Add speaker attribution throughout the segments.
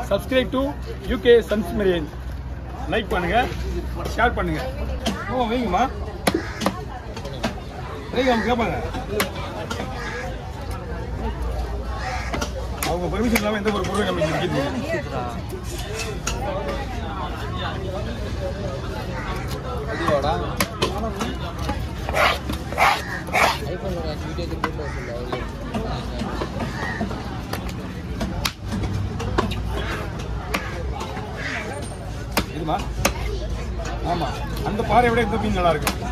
Speaker 1: Subscribe to UK sons மெரியன் like பண்ணுங்க share பண்ணுங்க ஓ வைங்கம்மா வைங்க அவங்க கேட்பாங்க அவங்க பெர்மிஷன் இல்லாமல் எந்த ஒரு பொருளும் நம்ம இங்கே விற்கிறது
Speaker 2: இதுவாடா ஐஃபோன் வீடியோ எடுத்து போட்டு வச்சிருந்தா
Speaker 1: இதுமா ஆமா அந்த பாறை விட இந்த மீன் நல்லா இருக்கு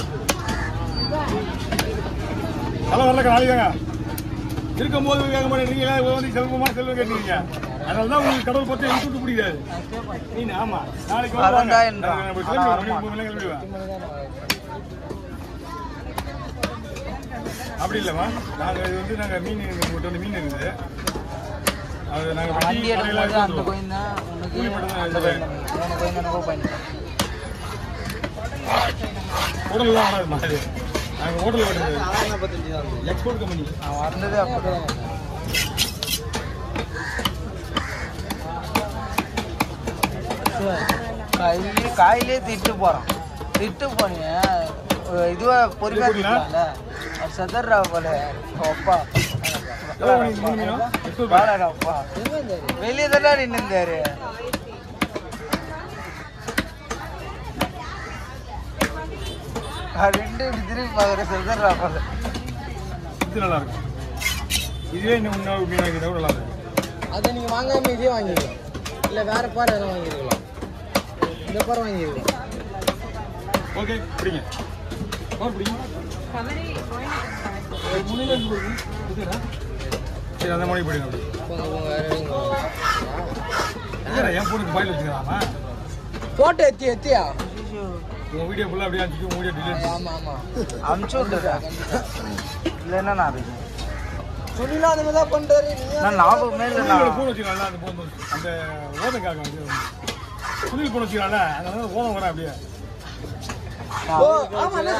Speaker 1: நல்லா வரல நாளைக்கு தாங்க இருக்கும் போது கேட்க மாட்டேங்கிறீங்க வந்து செல்வமா செல்வம் கேட்டீங்க அதனால தான் உங்களுக்கு கடவுள் பற்றி எனக்கு கூட்டு பிடிக்காது மீன் ஆமா நாளைக்கு வருவாங்க
Speaker 3: வரண்டா என்றான்.
Speaker 1: நான் கிளம்பி ஒரு மணி, ஒன்பது மணிக்கு கிளம்பிடுவேன் அப்படி இல்லைம்மா நாங்கள் இது வந்து நாங்கள் மீன் உங்கள்கிட்ட வந்து மீன் இருக்குது அது நாங்கள்
Speaker 3: வண்டி எடுக்கும்போது அந்த கோயின் தான் உனக்கு
Speaker 1: கூலி மட்டும் தான்
Speaker 3: அந்த
Speaker 1: இது.
Speaker 3: கோயின் தான் உனக்கு கோயின் தான் போயிட்டு
Speaker 1: ஹோட்டல்லாம் வராது மாதிரி நாங்கள் ஹோட்டல் ஓட்டுறது
Speaker 2: நாற்பத்தஞ்சு தான் இருக்கு.
Speaker 1: எக்ஸ்போர்ட் கம்பெனி
Speaker 3: நான் வந்தது அப்படிதான் கையிலே காயிலே திட்டு போறான் திட்டு போனீங்க இதுவா பொறுமையா
Speaker 1: இது போடலாம்.
Speaker 3: திட்டலாம்ல அது செதறா போல அப்பா
Speaker 1: எவ்வளோ மணிக்கு மூணு மீனா எக்ஸ்போர்ட்
Speaker 3: வாடா அப்பா வெளியே தானே நின்றுந்தாரு ரெண்டு இப்படி திரும்பி பார்க்குற செதறா போல
Speaker 1: இது நல்லா இருக்கும் இதுவே இன்னும் இன்னொரு மீன் வாங்கிட்டா கூட நல்லா இருக்கும்
Speaker 2: அதை நீங்க வாங்காம இதே வாங்கிக்கலாம் இல்ல வேற பாரு எதனா வாங்கிருக்கலாம் இந்த பாரு வாங்கிருக்கலாம்
Speaker 1: ஓகே பிடிங்க ஓ பிடிங்க ஒரு முனையில இருந்து போடுங்க. இதுடா. சரி அந்த மாதிரி பிடிங்க அப்படி
Speaker 2: போங்க போங்க வேற எதுவும்
Speaker 1: இதுடா, என் போனுக்கு பாயில் வச்சுக்கலாமா
Speaker 2: போட்டோ எத்தி எத்தியா
Speaker 1: உன் வீடியோ ஃபுல்லாக அப்படியே அனுப்பிச்சு உன் வீடியோ டிலீட்
Speaker 2: ஆமா ஆமா
Speaker 3: அனுப்பிச்சு விட்டுட்டா இல்லைன்னா நான் இருக்கேன்
Speaker 2: சுனிலா அந்த மாதிரி தான் பண்றாரு நீ
Speaker 3: நான் ஞாபகமே இல்லை நான்
Speaker 1: ஃபோன் வச்சுக்கலாம்ல அந்த ஃபோன் அந்த ஓதக்காக வந்து சுனில் ஃபோன் வச்சுக்கலாம்ல அதனால ஓதம் வர அப்படியே
Speaker 2: ஓ ஆமா அண்ணா.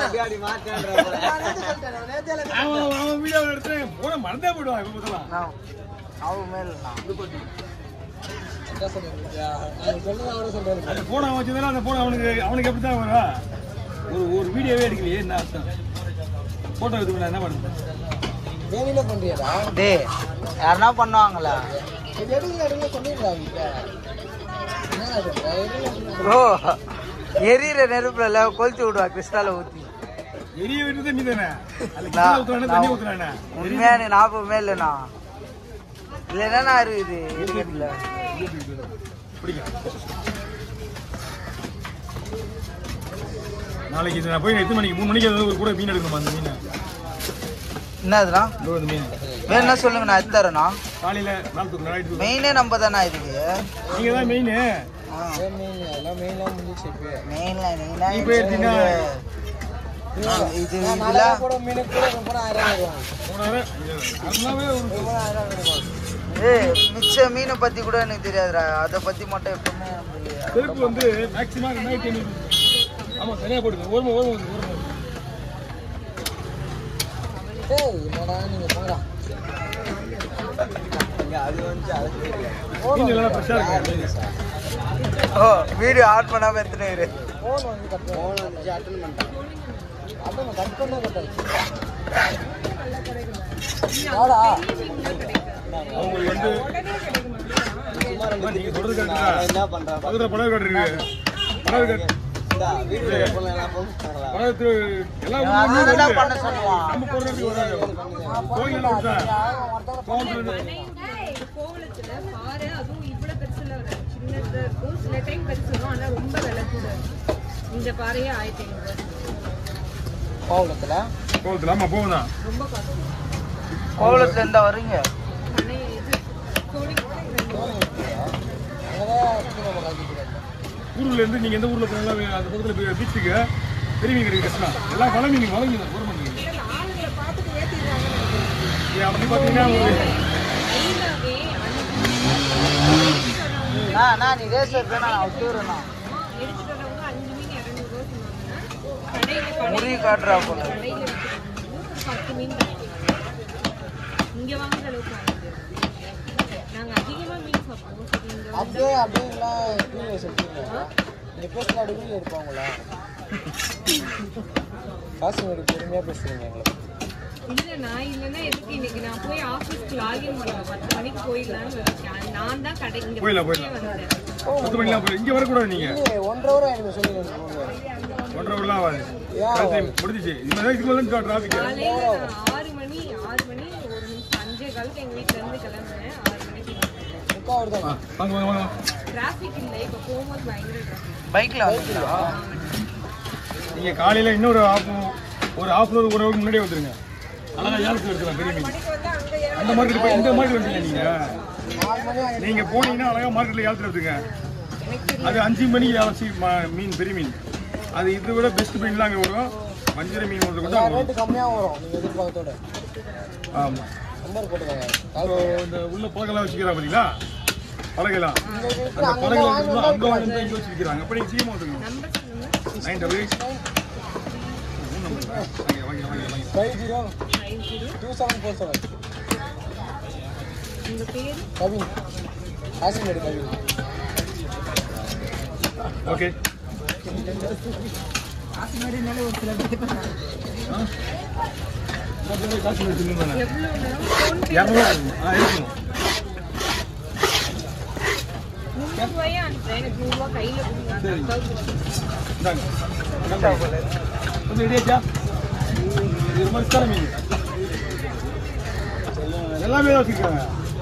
Speaker 1: அவன் அவன் வீடியோ எடுத்து போன மறந்தே போயிடுவான் இப்போ பார்த்தலாம்
Speaker 3: நான் ஞாபகமே இல்லை நான்
Speaker 2: என்ன சொல்றீங்க? நான் சொல்றது அவரே சொல்றாரு.
Speaker 1: அந்த போனை வச்சிருந்தா அந்த போனை அவனுக்கு அவனுக்கு எப்படி தான் வரும் ஒரு ஒரு வீடியோவே எடுக்கலையே என்ன அர்த்தம் ஃபோட்டோ எடுத்து என்ன பண்ணுறது
Speaker 2: வேலையில பண்றியாடா
Speaker 3: டேய் யாருன்னா பண்ணுவாங்களா
Speaker 2: இது எடுங்க எடுங்க சொல்லிடுறா அவங்க என்ன சொல்ற எடுங்க
Speaker 3: ப்ரோ எரியிற நெருப்புல கொளுத்தி விடுவா கிறிஸ்டால ஊத்தி
Speaker 1: எரிய விட்டு நீ தானே அதுல
Speaker 3: நான்-
Speaker 1: கீழே ஊத்துறானே தண்ணி ஊத்துறானே
Speaker 3: உண்மையா நீ ஞாபகமே இல்லைண்ணா இதுல என்னண்ணா இருக்குது இருக்கிறதுல
Speaker 1: பிடிக்கும் நாளைக்கு இது நான் போய் எத்தனை மணிக்கு மூணு மணிக்கு ஏதாவது ஒரு கூட மீன் எடுக்கணுமா அந்த மீன்
Speaker 3: என்னதுண்ணா
Speaker 1: இதோ இந்த மீன்
Speaker 3: வேணும்னா சொல்லுங்க நான் எடுத்து தரேண்ணா
Speaker 1: காலையில நாள் தூக்கம் நாளைக்கு
Speaker 3: மெயினே நம்ம தானே இதுக்கு
Speaker 1: நீங்க தான் மெயின்
Speaker 2: மெயின் எல்லாம் மெயின்லாம் முடிஞ்சிச்சு இப்போ
Speaker 3: மெயின்ல நீனா
Speaker 1: நீ போய் எடுத்தீங்கன்னா
Speaker 3: இது
Speaker 2: நான்
Speaker 3: இதுல
Speaker 2: நாளைக்கு கூட மீன் கூட கூட ஆயிரம் ரூபாய்
Speaker 1: போனாரு அதெல்லாமே ஒரு
Speaker 2: கூட ஆயிரம் ரூபாய்
Speaker 3: ஏய் மிச்ச மீனை பத்தி கூட எனக்கு தெரியாதுடா அதை பத்தி மட்டும் எப்பவுமே நம்மளுக்கு
Speaker 1: செருப்பு வந்து மேக்ஸிமம் ரெண்டாயிரத்தி ஐநூறு ஆமா சரியா போடுங்க ஓரமா ஓரமா வந்து ஓரமா வந்து.
Speaker 2: ஏய் என்னடா நீங்க போங்கடா அது வந்து அது தெரியல
Speaker 1: மீன் எல்லாம் ஃப்ரெஷ்ஷாக இருக்கு
Speaker 3: ஓ வீடியோ ஆன் பண்ணாம எடுத்துனே இரு
Speaker 2: ஃபோன் வந்து கட் ஃபோன் வந்து அட்டன் பண்ணிட்டேன் அட்டன் கட் பண்ணா கட்டாச்சு வாடா
Speaker 1: அவங்களுக்கு வந்து நீங்க சொல்றது கரெக்டா
Speaker 2: என்ன பண்றேன்
Speaker 1: பக்கத்துல பணம் கார்டு இருக்கு பணம் கார்டு
Speaker 2: வீடியோ போல எல்லாம் போகிறாங்களா
Speaker 1: பணத்து எல்லாம்
Speaker 3: இவன்
Speaker 1: ஊர்ல
Speaker 3: அதுதான்
Speaker 1: இருக்கு.
Speaker 3: பண்ண சொல்லுவான்
Speaker 1: நம்ம போடுறதுக்கு வராது கோயில்ல விட்டா கோவத்துல
Speaker 4: கோவலத்துல பாரு அதுவும் இவ்வளவு பெருசுல வரும் சின்னதா இருக்கும் சில டைம் பெருசு வரும் ஆனா ரொம்ப விலை கூட இருக்கும். இந்த பாறையே ஆயிரத்தி ஐநூறு
Speaker 2: கோவலத்துல
Speaker 1: கோவத்துல ஆமா போகும் தான்
Speaker 4: ரொம்ப காசு
Speaker 3: கோவலத்துல இருந்தா வர்றீங்க
Speaker 4: பனை இது கோழி
Speaker 2: அங்கதான் நம்ம கழிக்கிறாங்க
Speaker 1: ஊர்ல இருந்து நீங்க எந்த ஊர்ல போனாலும் அந்த பக்கத்துல போய் பீச்சுக்கு பெரிய மீன் கிடைக்கும் கஷ்டம் எல்லாம் வள மீன் வள மீன் ஒரு மீன்
Speaker 4: ஆளுங்களை பார்த்துட்டு ஏத்திடுறாங்க
Speaker 1: ஏ, அப்படி பாத்தீங்கன்னா ஒரு
Speaker 4: ஐந்தாவே
Speaker 3: நான் நான் நீ ரேசர் தானே நான் விட்டுறேண்ணா
Speaker 4: எடுத்துட்டு வரவங்க அஞ்சு மீன் இரநூறு ரூபா சொன்னாங்கன்னா கடையில
Speaker 3: முறி காட்டுறா போல
Speaker 4: கடையில விற்கிறவங்க ஒரு பத்து மீன் கிடைக்கும் இங்க வாங்குற அளவுக்கு வாங்க நாங்க அதிகமா மீன் சாப்பிடுவோம் சரி இங்க
Speaker 2: அப்படியே அப்படியே எல்லாம் வீடியோ எடுத்துருக்காங்க இந்த பேசுகிற அப்படி வீடியோ எடுப்பாங்களா காசு எடுத்து பொறுமையாக பேசுறீங்க எங்களை
Speaker 4: இல்ல நான் இல்லைன்னா எதுக்கு இன்னைக்கு நான் போய் ஆபீஸ்க்கு லாகின் பண்ணுவேன் பத்து மணிக்கு போயிடலாம்னு இருக்கேன் நான் தான் கடை இங்க
Speaker 1: போயிடலாம்,
Speaker 4: பக்கத்துலயே
Speaker 1: போயிடலாம்.
Speaker 4: வந்தேன்
Speaker 1: பத்து மணிலாம் போய் இங்கே வரக்கூடாது நீங்கள்
Speaker 2: இல்லையே ஒன்றரை ஹவர் எனக்கு சொல்லிடுங்க
Speaker 1: ஒன்றரை வரலாம் ஆகாது கடைசி முடிஞ்சிச்சு இது மாதிரி இதுக்கு மேலே டிராஃபிக்
Speaker 4: காலையில நான் ஆறு மணி ஆறு மணி ஒரு நிமிஷம் அஞ்சே காலுக்கு எங்க வீட்ல இருந்து கிளம்புனேன் ஆறு மணிக்கு
Speaker 2: முக்கால் ஹவர் தான்
Speaker 1: வாங்க வாங்க வாங்க
Speaker 4: டிராபிக் இல்லை இப்ப போகும்போது பயங்கர டிராபிக்
Speaker 3: பைக்ல வந்துட்டா
Speaker 1: நீங்கள் காலையில் இன்னொரு ஆஃப் ஒரு ஹாஃப் அன் ஒரு ஹவர் முன்னாடியே வந்துருங்க அழகாக ஏலத்தில் எடுக்கலாம் பெரிய மீன் அந்த மார்க்கெட் போய் இந்த மார்க்கெட் வந்துங்க நீங்கள்
Speaker 2: நாலு மணி ஆகிடுச்சு
Speaker 1: நீங்கள் போனீங்கன்னா அழகாக மார்க்கெட்டில் ஏலத்தில் எடுத்துங்க அது அஞ்சு மணிக்கு ஏலச்சி மீன் பெரிய மீன் அது இதை விட பெஸ்ட் மீன்லாம் அங்கே வரும் வஞ்சிர மீன் ஒன்று கூட அங்கே வரும்
Speaker 2: ரேட்டு கம்மியாக வரும் நீங்கள் எதிர்பார்க்கத்தோட
Speaker 1: ஆமாம்
Speaker 2: நம்பர் போட்டுக்கோங்க
Speaker 1: ஸோ இந்த உள்ள பழகெல்லாம் வச்சுக்கிறா பார்த்தீங்களா பழகெல்லாம்
Speaker 2: இந்த வீட்டு
Speaker 1: அந்த
Speaker 2: அங்கே
Speaker 1: பழகெல்லாம்
Speaker 2: வாங்கி
Speaker 1: இருக்குல்ல, அங்கே வந்து இங்கே வச்சுருக்கிறாங்க அப்போ நீங்கள் சீமா வந்துருங்க
Speaker 4: நம்பர் சொல்லுங்க
Speaker 1: நைன் டபுள் எயிட் வாங்க வாங்க வாங்க வாங்க
Speaker 2: five zero
Speaker 4: nine zero
Speaker 2: two seven four seven
Speaker 4: உங்க பேரு
Speaker 2: கவின் காசிமேடு கவின்
Speaker 1: ஓகே காசு வச்சுருந்தேன்
Speaker 4: எவ்வளவு நேரம் ஃபோன் பே
Speaker 1: இரநூறுவா ஆ இருக்கும்
Speaker 4: நூறு ரூபாயே அனுப்புறேன் எனக்கு நூறு ரூபாய் கையில கொடுங்க அந்த அக்காவுக்கு
Speaker 1: இந்தாங்க கொஞ்சம் ரெடியாச்சா இது மாதிரி தர மீன் எல்லாமே தான் வச்சுருக்காங்க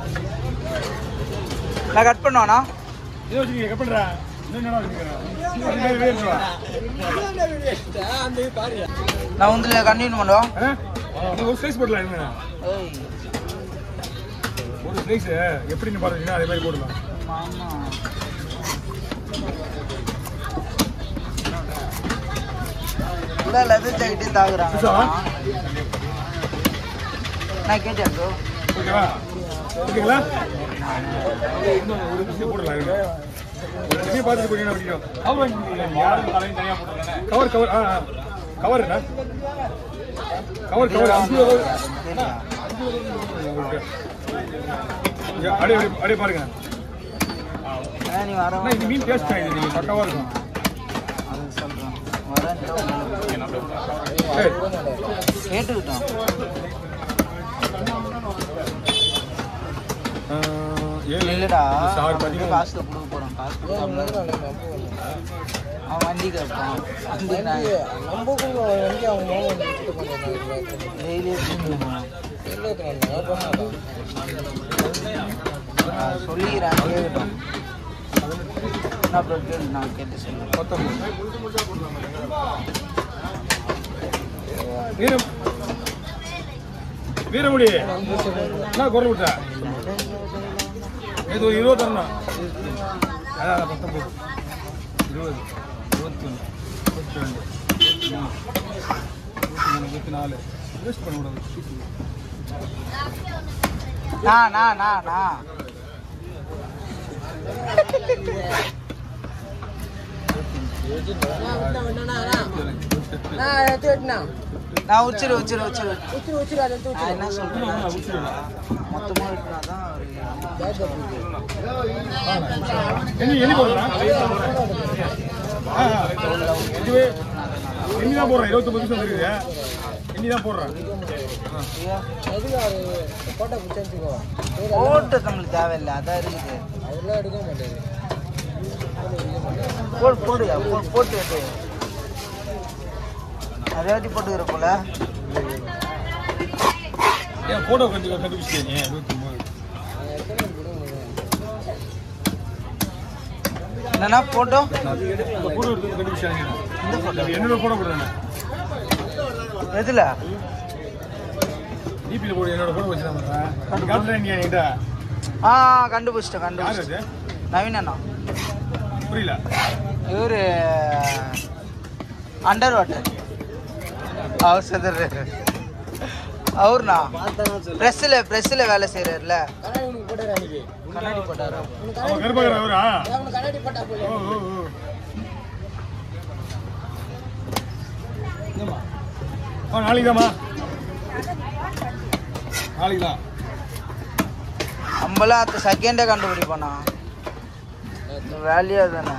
Speaker 3: நான் கட் பண்ணுவானா
Speaker 1: இதை வச்சுருக்கீங்க கப்பல்ரா இன்னும் என்ன வச்சுருக்கேன்
Speaker 2: அந்த பாரு
Speaker 3: நான் வந்து கண்டினியூ பண்ணுவோம்
Speaker 1: ஒரு ஸ்லைஸ் போடலாம் என்ன ஒரு ஸ்லைஸ் எப்படின்னு பார்த்தீங்கன்னா அதே மாதிரி போடலாம்
Speaker 3: இல்லை லெதர் ஜாக்கெட்டே தாக்குறாங்க
Speaker 1: புதுசா?
Speaker 3: நான் கேட்டேன் ப்ரோ
Speaker 1: ஓகேவா ஓகேங்களா இன்னும் ஒரு விஷயம் போடலாம் இருங்க. ஒரு விஷயம் பார்த்துட்டு போனீங்கன்னா அப்படின்னா கவர் வாங்கிக்கிறீங்களா நீங்க? கவர் கவர் ஆ ஆ. கவர் என்ன கவர் கவர் அஞ்சு கவர் இங்க அப்படியே அப்படியே- அப்படியே பாருங்க
Speaker 3: ஆ, நீ வர
Speaker 1: அண்ணா, இது மீன் டேஸ்ட் ஆகுது நீங்க பக்காவா இருக்கும்
Speaker 3: அது சொல்கிறேன் வரேன்
Speaker 1: சரி
Speaker 3: கேட்டுக்கிட்டோம்
Speaker 1: ஆ, ஏழு
Speaker 3: இல்லடா
Speaker 1: சார்
Speaker 3: நம்ம
Speaker 1: பதிமூணு
Speaker 3: காசு கொடுக்க போகிறோம் காசு கொடுக்காம அவன் வண்டி கேட்பான் வண்டி நான்
Speaker 2: நம்ம கூட வந்து அவங்க மாமா வந்து எடுத்துட்டு போனாங்க
Speaker 3: டெய்லியே கூப்பிட்டு போவேன். நான் சொல்லிக்கிறேன் கேட்கட்டும் என்ன ப்ரோ கேட்டு நான் கேட்டு சொல்லுவேன்
Speaker 1: பத்தொன்பது வீரம் வீரமுடி என்ன குரல் விட்ட இது ஒரு இருபது தரணும் அதான் அதான் பத்தொன்பது இருபது இருபத்தி ஒன்று இருபத்தி ரெண்டு இருபத்தி மூணு இருபத்தி நாலு வேஸ்ட் பண்ணக்கூடாது
Speaker 3: நான் நான் நான் நான்
Speaker 2: நான் எடுத்து வெட்டினா
Speaker 3: நான் உச்சிரு உச்சிரு உச்சிரு
Speaker 2: உச்சிரு உச்சிரு அதை எடுத்து
Speaker 3: நான் என்ன சொல்றேன்
Speaker 1: முடிச்சிடுங்க
Speaker 3: மொத்தமாக வெட்டினா தான் ஒரு
Speaker 1: எண்ணி எண்ணி போடுறேன் ஆ ஆ. இதுவே எண்ணி தான் போடுறேன் இருபத்தொம்பது நிமிஷம் இருக்குது எண்ணி தான் போடுறேன் ஆ.
Speaker 2: எதுக்கு அது போட்டோ பிடிச்சிக்கோ
Speaker 3: ஓட்டு நம்மளுக்கு தேவையில்லை அதான் இருக்குது
Speaker 2: அதெல்லாம் எடுக்க மாட்டேன்
Speaker 3: போடு போடு போ- போட்டு வெட்டு அதை வாட்டி போட்டுக்கிற போல
Speaker 1: ஏன் போட்டோ கொஞ்சம் கண்டுபிடிச்சிட்டீங்க இருபத்தொம்பது
Speaker 3: என்னன்னா போட்டோ
Speaker 1: இந்த போட்டோ எடுத்து கண்டுபிடிச்சாங்க
Speaker 3: இந்த போட்டோ
Speaker 1: என்னோட போட்டோ போடுறேன்
Speaker 3: எதுல
Speaker 1: டிபியில் போடு என்னோட போட்டோ வச்சுதான் காட்டுறேன் நீ என்கிட்ட
Speaker 3: ஆ கண்டுபிடிச்சிட்டேன்
Speaker 1: யார்
Speaker 3: கண்டுபிடிச்சிட்டேன்
Speaker 1: அது
Speaker 3: நவீன் அண்ணா
Speaker 1: புரியல
Speaker 3: இவரு அண்டர் வாட்டர் அவர் சதுர்றாரு அவர்ண்ணா ப்ரெஸ்ஸில் ப்ரெஸ்ஸில் வேலை செய்கிறாருல
Speaker 2: கண்ணாடி உனக்கு போட்டாரு அன்னைக்கு
Speaker 3: கண்ணாடி போட்டாரா
Speaker 2: உனக்கு
Speaker 1: அவன் கருப்பாக்கிற அவரா
Speaker 2: அவனுக்கு கண்ணாடி போட்டா போல
Speaker 1: ஓ ஓ ஓ ஆ நாளைக்கு தாம்மா நாளைக்கு தான்
Speaker 3: நம்மளாம் அந்த செகண்டே கண்டுபிடிப்போண்ணா வேலையா தானே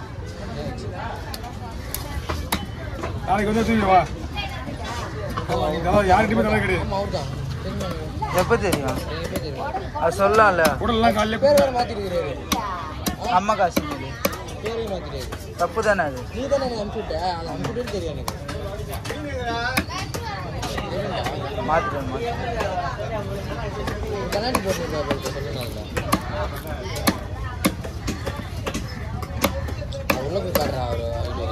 Speaker 1: நாளைக்கு வந்து தூக்கி வா யார்கிட்டயுமே தலை கிடையாது
Speaker 2: ஆமா அவர் தான் தெரியுமா எனக்கு?
Speaker 3: எப்போ தெரியும்
Speaker 2: எனக்கு எப்படி தெரியும்
Speaker 3: அது சொல்லலாம்ல
Speaker 1: உடல்லாம் காலையில
Speaker 2: பேர் வேற மாத்திருக்கிறாரு
Speaker 3: அம்மா காசு மீது.
Speaker 2: பேரையும் மாத்திட்டாரு
Speaker 3: தப்பு தானே அது
Speaker 2: நீ தானே எனக்கு அனுப்பிவிட்ட அது அனுப்பிவிட்டு தெரியும் எனக்கு
Speaker 3: மாத்திட்டேன் மாத்திட்டேன்
Speaker 2: கண்ணாடி போட்டுருந்தா போட்டு சொல்லுனாங்க உள்ள போய் காட்டுறா அவரு ஐடியா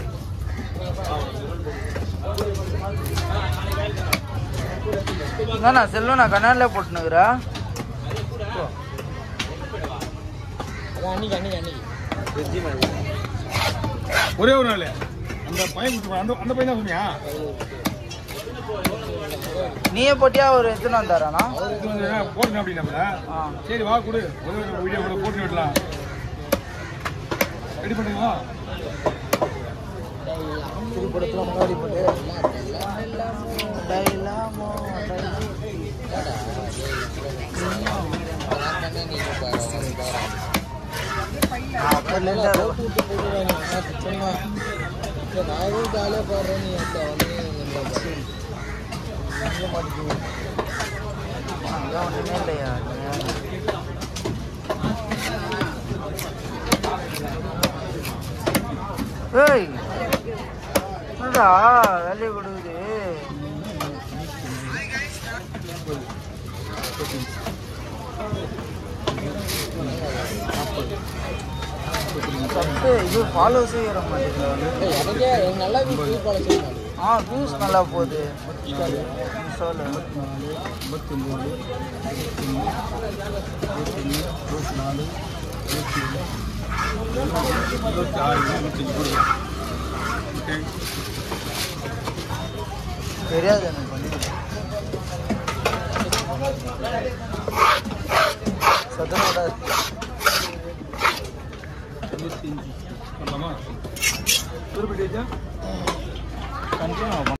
Speaker 3: என்னண்ணா செல்வம் நான் கண்ணாடியில் போட்டுனுக்குறா
Speaker 2: அதான் அன்னைக்கு அன்னைக்கு அன்னைக்கு
Speaker 1: ஒரே ஒரு நாள் அந்த பையன் கொடுத்து போனான். அந்த அந்த பையன் தான் சொன்னியா
Speaker 3: நீயே போட்டியா ஒரு எத்தனை வந்தாராண்ணா
Speaker 1: இது வந்து போட்டுங்க அப்படின்னா
Speaker 3: ஆ
Speaker 1: சரி வா கொடு ஒரே ஒரு வீடியோ கூட போட்டு விடலாம் ரெடி பண்ணுங்களா
Speaker 2: திருப்படத்துல முன்னாடி போட்டு
Speaker 3: டைலாமோ, டைலாமோ. அப்போலேருந்து அது
Speaker 2: நான் ஜாலியாக பாடுறேன் நீ அந்த வந்து
Speaker 3: அதான் ஒன்றுமே இல்லையா ஏய் என்னடா வேலையை கொடுக்குது தப்பு இது ஃபாலோஸே ஏற மாட்டேங்குது
Speaker 2: எனக்கே எனக்கு நல்லா வீட்டு பாட செய்யணும்
Speaker 3: ஆ வியூஸ் நல்லா போகுது சொல்லு
Speaker 1: இருபத்தி ஆறு இருபத்தஞ்சு கொடு ஓகே
Speaker 3: தெரியாது எனக்கு வந்து சத்தனோட
Speaker 1: பண்ணலாமா திருப்பி
Speaker 3: கண்டினியூ